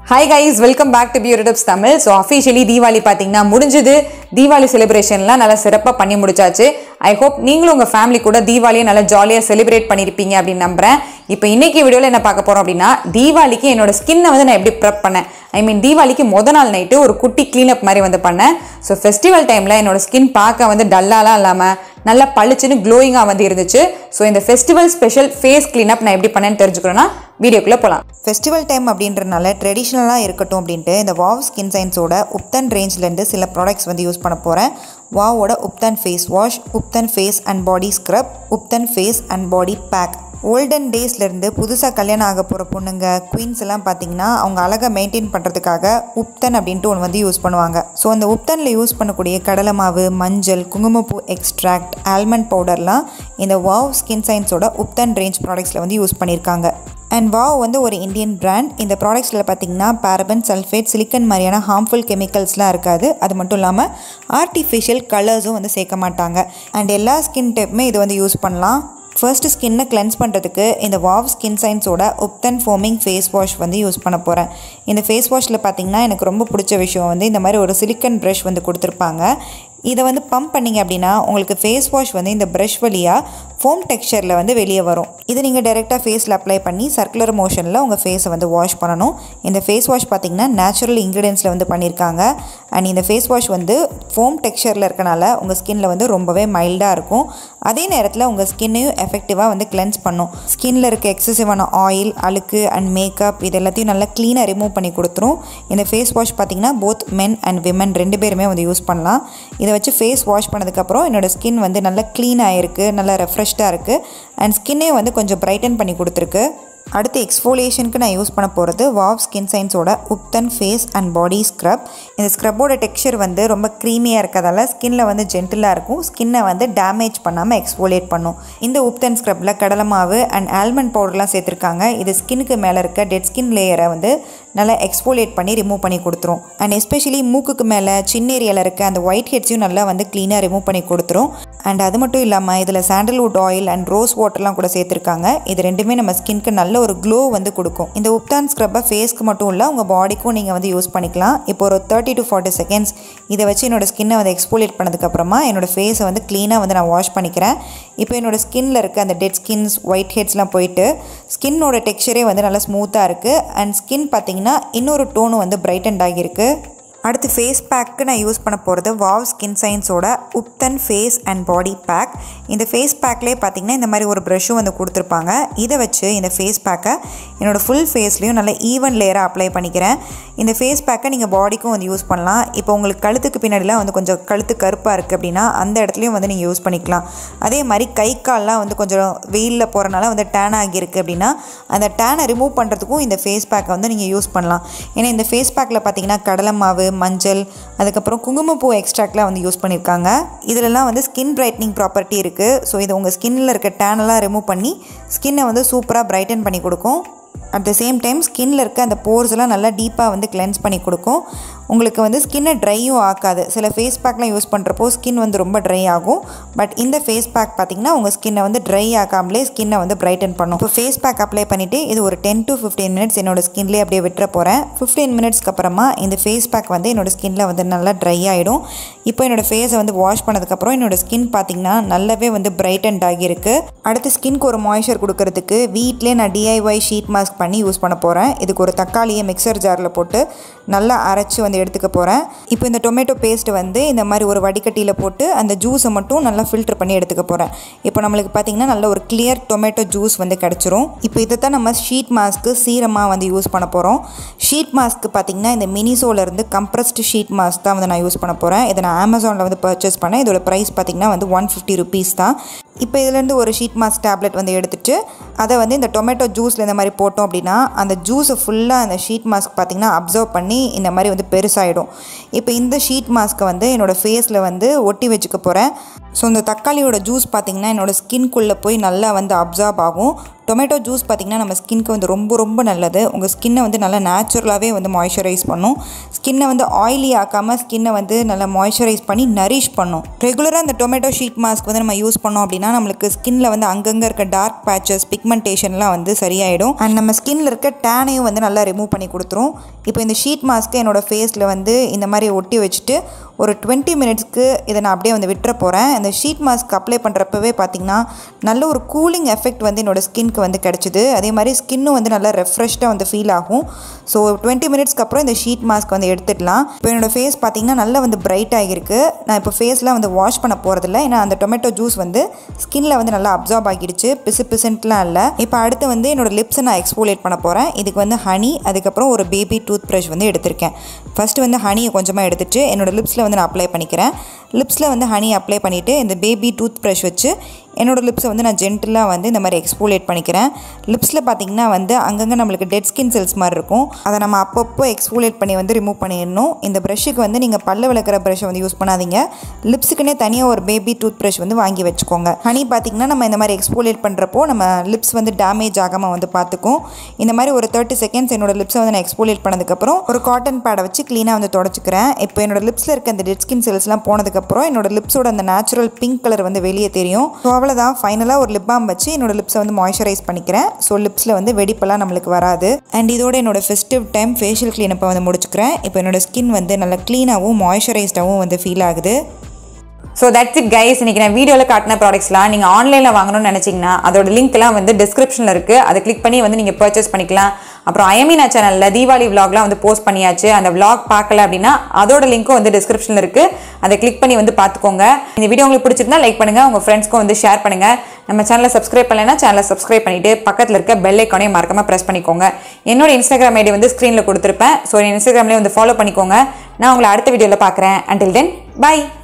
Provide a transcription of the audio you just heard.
hi guys welcome back to pure tips Tamil so officially Deepavali பார்த்தீங்கன்னா முடிஞ்சது தீபாவளி செலிப்ரேஷன்லாம் நல்லா சிறப்பாக பண்ணி முடிச்சாச்சு ஐ ஹோப் நீங்களும் உங்கள் ஃபேமிலி கூட தீபாவளியை நல்லா ஜாலியாக செலிப்ரேட் பண்ணியிருப்பீங்க அப்படின்னு நம்புறேன் இப்போ இன்னைக்கு வீடியோவில் என்ன பார்க்க போகிறோம் அப்படின்னா தீபாவளிக்கு என்னோட ஸ்கின்னை வந்து நான் எப்படி ப்ரெப் பண்ணேன் ஐ மீன் தீபாவளிக்கு முத நாள் நைட்டு ஒரு குட்டி க்ளீனப் மாதிரி வந்து பண்ணேன் ஸோ ஃபெஸ்டிவல் டைமில் என்னோட ஸ்கின் பார்க்க வந்து டல்லாலாம் இல்லாமல் நல்லா பளிச்சுன்னு க்ளோயிங்காக வந்து இருந்துச்சு ஸோ இந்த ஃபெஸ்டிவல் ஸ்பெஷல் ஃபேஸ் க்ளீனப் நான் எப்படி பண்ணேன்னு தெரிஞ்சுக்கணும்னா வீடியோக்குள்ளே போகலாம் ஃபெஸ்டிவல் டைம் அப்படின்றனால ட்ரெடிஷ்னலாக இருக்கட்டும் அப்படின்ட்டு இந்த வாவ் ஸ்கின் சயின்ஸோட உப்தன் ரேஞ்ச்லேருந்து சில ப்ராடக்ட்ஸ் வந்து யூஸ் பண்ண போகிறேன் வாவோட ubtan face wash ubtan face and body scrub ubtan face and body pack olden டேஸ்லேருந்து புதுசாக கல்யாணம் ஆக போகிற பொண்ணுங்க குயின்ஸ் எல்லாம் பார்த்தீங்கன்னா அவங்க அழகை மெயின்டைன் பண்ணுறதுக்காக உப்தன் அப்படின்ட்டு ஒன்று வந்து யூஸ் பண்ணுவாங்க ஸோ அந்த உப்தனில் யூஸ் பண்ணக்கூடிய கடலை மாவு மஞ்சள் குங்குமப்பூ எக்ஸ்ட்ராக்ட் ஆல்மண்ட் பவுடர்லாம் இந்த வாவ் ஸ்கின் சயின்ஸோட உப்தன் ரேஞ்ச் ப்ராடக்ட்ஸில் வந்து யூஸ் பண்ணியிருக்காங்க அண்ட் வாவ் வந்து ஒரு இந்தியன் பிராண்ட் இந்த ப்ராடக்ட்ஸில் பார்த்தீங்கன்னா பேரபன் சல்ஃபேட் சிலிக்கன் மாதிரியான ஹார்ம்ஃபுல் கெமிக்கல்ஸ்லாம் இருக்காது அது மட்டும் இல்லாமல் ஆர்டிஃபிஷியல் கலர்ஸும் வந்து சேர்க்க மாட்டாங்க அண்ட் எல்லா ஸ்கின் டைப்புமே இது வந்து யூஸ் பண்ணலாம் ஃபர்ஸ்ட் ஸ்கின்னை கிளென்ஸ் பண்ணுறதுக்கு இந்த வாவ் ஸ்கின் சயின்ஸோட உப்தன் ஃபோமிங் ஃபேஸ் வாஷ் வந்து யூஸ் பண்ண போகிறேன் இந்த ஃபேஸ் வாஷில் பார்த்தீங்கன்னா எனக்கு ரொம்ப பிடிச்ச விஷயம் வந்து இந்த மாதிரி ஒரு சிலிக்கன் ப்ரஷ் வந்து கொடுத்துருப்பாங்க இதை வந்து பம்ப் பண்ணிங்க அப்படின்னா உங்களுக்கு ஃபேஸ் வாஷ் வந்து இந்த ப்ரஷ் வழியாக ஃபோம் டெக்ஸ்சரில் வந்து வெளியே வரும் இது நீங்கள் டைரெக்டாக ஃபேஸில் அப்ளை பண்ணி சர்க்குலர் மோஷனில் உங்கள் ஃபேஸை வந்து வாஷ் பண்ணணும் இந்த ஃபேஸ் வாஷ் பார்த்திங்கன்னா நேச்சுரல் இன்க்ரீடியன்ஸில் வந்து பண்ணியிருக்காங்க அண்ட் இந்த ஃபேஸ் வாஷ் வந்து ஃபோம் டெக்ஸ்சரில் இருக்கனால உங்கள் ஸ்கின்ல வந்து ரொம்பவே மைல்டாக இருக்கும் அதே நேரத்தில் உங்கள் ஸ்கின்னையும் எஃபெக்டிவாக வந்து கிளென்ஸ் பண்ணும் ஸ்கின்ல இருக்க எக்ஸசிவான ஆயில் அழுக்கு அண்ட் மேக்கப் இது எல்லாத்தையும் நல்லா க்ளீனாக ரிமூவ் பண்ணி கொடுத்துரும் இந்த ஃபேஸ் வாஷ் பார்த்திங்கன்னா போத் மென் அண்ட் விமன் ரெண்டு பேருமே வந்து யூஸ் பண்ணலாம் இதை வச்சு ஃபேஸ் வாஷ் பண்ணதுக்கப்புறம் என்னோடய ஸ்கின் வந்து நல்லா க்ளீன் ஆகிருக்கு நல்லா ரெஃப்ரெஷ்டாக இருக்குது அண்ட் ஸ்கின்னே வந்து கொஞ்சம் பிரைட்டன் பண்ணி கொடுத்துருக்கு அடுத்து எக்ஸ்ஃபோலியேஷனுக்கு நான் யூஸ் பண்ண போகிறது வாவ் ஸ்கின் சயின்ஸோட ubtan face and body scrub இந்த ஸ்க்ரப்போட டெக்ஸ்சர் வந்து ரொம்ப க்ரீமியாக இருக்கிறதால ஸ்கின்னில் வந்து ஜென்டிலாக இருக்கும் ஸ்கின்னை வந்து டேமேஜ் பண்ணாமல் எக்ஸ்ஃபோலியேட் பண்ணும் இந்த உப்தன் ஸ்க்ரப்பில் கடலை மாவு அண்ட் ஆல்மண்ட் பவுடர்லாம் சேர்த்துருக்காங்க இது ஸ்கின்னுக்கு மேலே இருக்க டெட் ஸ்கின் லேயரை வந்து நல்லா எக்ஸ்ஃபோலியேட் பண்ணி ரிமூவ் பண்ணி கொடுத்துரும் அண்ட் எஸ்பெஷலி மூக்குக்கு மேலே சின்ன ஏரியாவில் இருக்க அந்த ஒயிட் ஹெட்ஸையும் நல்லா வந்து க்ளீனாக ரிமூவ் பண்ணி கொடுத்துரும் அண்ட் அது மட்டும் இல்லாமல் இதில் சாண்டல்வுட் ஆயில் அண்ட் ரோஸ் வாட்டர்லாம் கூட சேர்த்துருக்காங்க இது ரெண்டுமே நம்ம ஸ்கின்க்கு நல்ல ஒரு க்ளோ வந்து கொடுக்கும் இந்த உப்தான் ஸ்க்ரப்பை ஃபேஸ்க்கு மட்டும் இல்லை உங்கள் பாடிக்கும் நீங்கள் வந்து யூஸ் பண்ணிக்கலாம் இப்போ ஒரு தேர்ட்டி டு ஃபார்ட்டி செகண்ட்ஸ் இதை வச்சு என்னோட ஸ்கின்னை வந்து எக்ஸ்போலியேட் பண்ணதுக்கப்புறமா என்னோடய ஃபேஸை வந்து க்ளீனாக வந்து நான் வாஷ் பண்ணிக்கிறேன் இப்போ என்னோடய ஸ்கின்னில் இருக்க அந்த டெட் ஸ்கின்ஸ் ஒயிட் ஹெட்ஸ்லாம் போயிட்டு ஸ்கின்னோட டெக்ஸ்சரே வந்து நல்லா ஸ்மூத்தாக இருக்குது அண்ட் ஸ்கின் பார்த்திங்கன்னா இன்னொரு டோனும் வந்து பிரைட்டன்ட் ஆகியிருக்கு அடுத்து ஃபேஸ் பேக்கு நான் யூஸ் பண்ண போகிறது வாவ் ஸ்கின் சயின்ஸோட ubtan face and body pack இந்த ஃபேஸ் பேக்லேயே பார்த்தீங்கன்னா இந்த மாதிரி ஒரு ப்ரஷ்ஷும் வந்து கொடுத்துருப்பாங்க இதை வச்சு இந்த ஃபேஸ் பேக்கை என்னோடய ஃபுல் ஃபேஸ்லேயும் நல்லா ஈவன் லேயராக அப்ளை பண்ணிக்கிறேன் இந்த ஃபேஸ் பேக்கை நீங்கள் பாடிக்கும் வந்து யூஸ் பண்ணலாம் இப்போ உங்களுக்கு கழுத்துக்கு பின்னாடிலாம் வந்து கொஞ்சம் கழுத்து கருப்பாக இருக்குது அப்படின்னா அந்த இடத்துலையும் வந்து நீங்கள் யூஸ் பண்ணிக்கலாம் அதே மாதிரி கை கால்லாம் வந்து கொஞ்சம் வெயிலில் போகிறனால வந்து டேன் ஆகியிருக்கு அப்படின்னா அந்த டேனை ரிமூவ் பண்ணுறதுக்கும் இந்த ஃபேஸ் பேக்கை வந்து நீங்கள் யூஸ் பண்ணலாம் ஏன்னா இந்த ஃபேஸ் பேக்கில் பார்த்தீங்கன்னா கடலை மாவு மஞ்சள் அதுக்கப்புறம் குங்குமப்பூ எக்ஸ்ட்ராக்ட்லாம் வந்து யூஸ் பண்ணியிருக்காங்க இதிலலாம் வந்து ஸ்கின் பிரைட்னிங் ப்ராப்பர்ட்டி இருக்குது ஸோ இது உங்கள் ஸ்கின்னில் இருக்க டேனெல்லாம் ரிமூவ் பண்ணி ஸ்கின்னை வந்து சூப்பராக பிரைட்டன் பண்ணி கொடுக்கும் அட் த சேம் டைம் ஸ்கின்னில் இருக்க அந்த போர்ஸ் எல்லாம் நல்லா டீப்பாக வந்து கிளென்ஸ் பண்ணி கொடுக்கும் உங்களுக்கு வந்து ஸ்கின்னை ட்ரையும் ஆக்காது சில ஃபேஸ் பேக்லாம் யூஸ் பண்ணுறப்போ ஸ்கின் வந்து ரொம்ப ட்ரை ஆகும் பட் இந்த ஃபேஸ் பேக் பார்த்திங்கன்னா உங்கள் ஸ்கின்னை வந்து ட்ரை ஆக்காமலே ஸ்கின்னை வந்து பிரைட்டன் பண்ணும் இப்போ ஃபேஸ் பேக் அப்ளை பண்ணிவிட்டு இது ஒரு டென் டு ஃபிஃப்டீன் மினிட்ஸ் என்னோட ஸ்கின்லேயே அப்படியே விட்டுற போகிறேன் ஃபிஃப்டீன் மினிட்ஸ்க்கு அப்புறமா இந்த ஃபேஸ் பேக் வந்து என்னோட ஸ்கின்னில் வந்து நல்லா ட்ரை ஆகிடும் இப்போ என்னோடய ஃபேஸை வந்து வாஷ் பண்ணதுக்கப்புறம் என்னோட ஸ்கின் பார்த்திங்கன்னா நல்லாவே வந்து பிரைட்டன்ட் ஆகியிருக்கு அடுத்து ஸ்கின்க்கு ஒரு மாய்ஸ்சர் கொடுக்கறதுக்கு வீட்டிலே நான் டிஐஒய் ஷீட் மாஸ்க் பண்ணி யூஸ் பண்ண போகிறேன் இதுக்கு ஒரு தக்காளியை மிக்சர் ஜாரில் போட்டு நல்லா அரைச்சி வந்து எடுத்துக்க போகிறேன் இப்போ இந்த டொமேட்டோ பேஸ்ட்டு வந்து இந்த மாதிரி ஒரு வடிகட்டியில் போட்டு அந்த ஜூஸை மட்டும் நல்லா ஃபில்டர் பண்ணி எடுத்துக்க போகிறேன் இப்போ நம்மளுக்கு பார்த்திங்கன்னா நல்ல ஒரு கிளியர் டொமேட்டோ ஜூஸ் வந்து கிடச்சிரும் இப்போ இதை தான் நம்ம ஷீட் மாஸ்க்கு சீரமாக வந்து யூஸ் பண்ண போகிறோம் ஷீட் மாஸ்க்கு பார்த்திங்கன்னா இந்த மினிசோலேருந்து கம்ப்ரஸ்டு ஷீட் மாஸ்க் தான் வந்து நான் யூஸ் பண்ண போகிறேன் இதை நான் அமேசானில் வந்து பர்ச்சேஸ் பண்ணேன் இதோட ப்ரைஸ் பார்த்திங்கன்னா வந்து ஒன் ஃபிஃப்டி ருபீஸ் தான் இப்போ இதுலேருந்து ஒரு ஷீட் மாஸ்க் டேப்லெட் வந்து எடுத்துகிட்டு அதை வந்து இந்த டொமேட்டோ ஜூஸில் இந்த மாதிரி போட்டோம் அப்படின்னா அந்த ஜூஸை ஃபுல்லாக அந்த ஷீட் மாஸ்க் பார்த்திங்கன்னா அப்சர்வ் பண்ணி இந்த மாதிரி வந்து பெருசாகிடும் இப்போ இந்த ஷீட் மாஸ்க்கை வந்து என்னோடய ஃபேஸில் வந்து ஒட்டி வச்சுக்க போகிறேன் ஸோ இந்த தக்காளியோட ஜூஸ் பார்த்திங்கன்னா என்னோடய ஸ்கின்குள்ளே போய் நல்லா வந்து அப்சார்ப் ஆகும் டொமேட்டோ ஜூஸ் பார்த்திங்கன்னா நம்ம ஸ்கின்க்கு வந்து ரொம்ப ரொம்ப நல்லது உங்கள் ஸ்கின்னை வந்து நல்லா நேச்சுரலாகவே வந்து மாய்ஸ்சரைஸ் பண்ணும் ஸ்கின்னை வந்து ஆயிலி ஆக்காமல் ஸ்கின்னை வந்து நல்லா மாய்ஸ்சரைஸ் பண்ணி நரிஷ் பண்ணும் ரெகுலராக இந்த டொமேட்டோ ஷீட் மாஸ்க் வந்து நம்ம யூஸ் பண்ணோம் அப்படின்னா நம்மளுக்கு ஸ்கின்ல வந்து அங்கங்கே இருக்க டார்க் பேச்சஸ் பிக்மெண்டேஷன்லாம் வந்து சரியாயிடும் அண்ட் நம்ம ஸ்கின்ல இருக்க டேனையும் வந்து நல்லா ரிமூவ் பண்ணி கொடுத்துரும் இப்போ இந்த ஷீட் மாஸ்க்கு என்னோடய ஃபேஸில் வந்து இந்த மாதிரி ஒட்டி வச்சுட்டு ஒரு டுவெண்ட்டி மினிட்ஸ்க்கு இதை நான் அப்படியே வந்து விட்டுற போகிறேன் இந்த ஷீட் மாஸ்க் அப்ளை பண்ணுறப்பவே பார்த்திங்கன்னா நல்ல ஒரு கூலிங் எஃபெக்ட் வந்து என்னோடய ஸ்கின்க்கு வந்து கிடச்சிது அதே மாதிரி ஸ்கின்னும் வந்து நல்லா ரெஃப்ரெஷ்டாக வந்து ஃபீல் ஆகும் ஸோ டுவெண்ட்டி மினிட்ஸ்க்கு அப்புறம் இந்த ஷீட் மாஸ்க் வந்து எடுத்துடலாம் இப்போ என்னோடய ஃபேஸ் பார்த்திங்கன்னா நல்லா வந்து பிரைட் ஆகிருக்கு நான் இப்போ ஃபேஸ்லாம் வந்து வாஷ் பண்ண போகிறதில்ல ஏன்னா அந்த டொமேட்டோ ஜூஸ் வந்து ஸ்கின்ல வந்து நல்லா அப்சார்ப் ஆகிடுச்சு பிசு பிசுன்ட்லாம் இல்லை இப்போ அடுத்து வந்து என்னோடய லிப்ஸை நான் எக்ஸ்போலேட் பண்ண போகிறேன் இதுக்கு வந்து ஹனி அதுக்கப்புறம் ஒரு பேபி டூத் ப்ரஷ் வந்து எடுத்திருக்கேன் ஃபஸ்ட்டு வந்து ஹனியை கொஞ்சமாக எடுத்துட்டு என்னோடய லிப்ஸில் வந்து நான் அப்ளை பண்ணிக்கிறேன் லிப்ஸில் வந்து ஹனி அப்ளை பண்ணிவிட்டு இந்த பேபி டூத் ப்ரஷ் வச்சு என்னோடய லிப்ஸை வந்து நான் ஜென்டிலாக வந்து இந்த மாதிரி எக்ஸ்போலேட் பண்ணிக்கிறேன் லிப்ஸில் பார்த்திங்கன்னா வந்து அங்கங்கே நம்மளுக்கு டெட் ஸ்கின் செல்ஸ் மாதிரி இருக்கும் அதை நம்ம அப்பப்போ எக்ஸ்போலேட் பண்ணி வந்து ரிமூவ் பண்ணிடணும் இந்த ப்ரஷ்ஷுக்கு வந்து நீங்கள் பல்ல விளக்குற ப்ரஷ்ஷை வந்து யூஸ் பண்ணாதீங்க லிப்ஸுக்குன்னே தனியாக ஒரு பேபி டூத் ப்ரஷ் வந்து வாங்கி வச்சுக்கோங்க ஹனி பார்த்திங்கன்னா நம்ம இந்த மாதிரி எக்ஸ்போலேட் பண்ணுறப்போ நம்ம லிப்ஸ் வந்து டேமேஜ் ஆகாமல் வந்து பார்த்துக்கும் இந்த மாதிரி ஒரு தேர்ட்டி செகண்ட்ஸ் என்னோட லிப்ஸை வந்து நான் எக்ஸ்போலேட் பண்ணதுக்கப்புறம் ஒரு காட்டன் பேடை வச்சு க்ளீனாக வந்து தொடச்சிக்கிறேன் இப்போ என்னோட லிப்ஸில் இருக்க அந்த டெட் ஸ்கின் செல்ஸ்லாம் போனதுக்கப்புறம் என்னோட லிப்ஸோட அந்த நேச்சுரல் பிங்க் கலர் வந்து வெளியே தெரியும் ஸோ அவ்வளோதான் ஃபைனலாக ஒரு லிப் பாம் வச்சு என்னோட லிப்ஸை வந்து மாய்ஸ்சரைஸ் பண்ணிக்கிறேன் ஸோ லிப்ஸில் வந்து வெடிப்பெல்லாம் நம்மளுக்கு வராது அண்ட் இதோட என்னோட ஃபெஸ்டிவ் டைம் ஃபேஷியல் க்ளீனப்பை வந்து முடிச்சுக்கிறேன் இப்போ என்னோட ஸ்கின் வந்து நல்லா க்ளீனாகவும் மாய்ஸ்சரைஸ்டாகவும் வந்து ஃபீல் ஆகுது ஸோ தட்ஸ் இட் கைஸ் இன்னைக்கு நான் வீடியோவில் காட்டின ப்ராடக்ட்ஸ்லாம் நீங்கள் ஆன்லைனில் வாங்கணும்னு நினச்சிங்கன்னா அதோட லிங்க்லாம் வந்து டிஸ்கிரிப்ஷனில் இருக்குது அதை கிளிக் பண்ணி வந்து நீங்கள் பர்ச்சேஸ் பண்ணிக்கலாம் அப்புறம் ஐஎம்இனா சேனலில் தீபாவளி vlogலாம் வந்து போஸ்ட் பண்ணியாச்சு அந்த vlog பார்க்கல அப்படின்னா அதோட லிங்க்கும் வந்து டிஸ்கிரிப்ஷனில் இருக்குது அதை கிளிக் பண்ணி வந்து பார்த்துக்கோங்க இந்த வீடியோ உங்களுக்கு பிடிச்சிருந்தா லைக் பண்ணுங்கள் உங்கள் ஃப்ரெண்ட்ஸ்க்கும் வந்து ஷேர் பண்ணுங்கள் நம்ம சேனலை சப்ஸ்கிரைப் பண்ணலைன்னா சேனலை சப்ஸ்கிரைப் பண்ணிவிட்டு பக்கத்தில் இருக்க பெல் ஐக்கானையும் மறக்காமல் ப்ரெஸ் பண்ணிக்கோங்க என்னோட இன்ஸ்டாகிராம் ஐடி வந்து ஸ்க்ரீனில் கொடுத்துருப்பேன் ஸோ இன்ஸ்டாகிராம்லேயே வந்து ஃபாலோ பண்ணிக்கோங்க நான் உங்களை அடுத்த வீடியோவில் பார்க்குறேன் அண்டில் தென் பை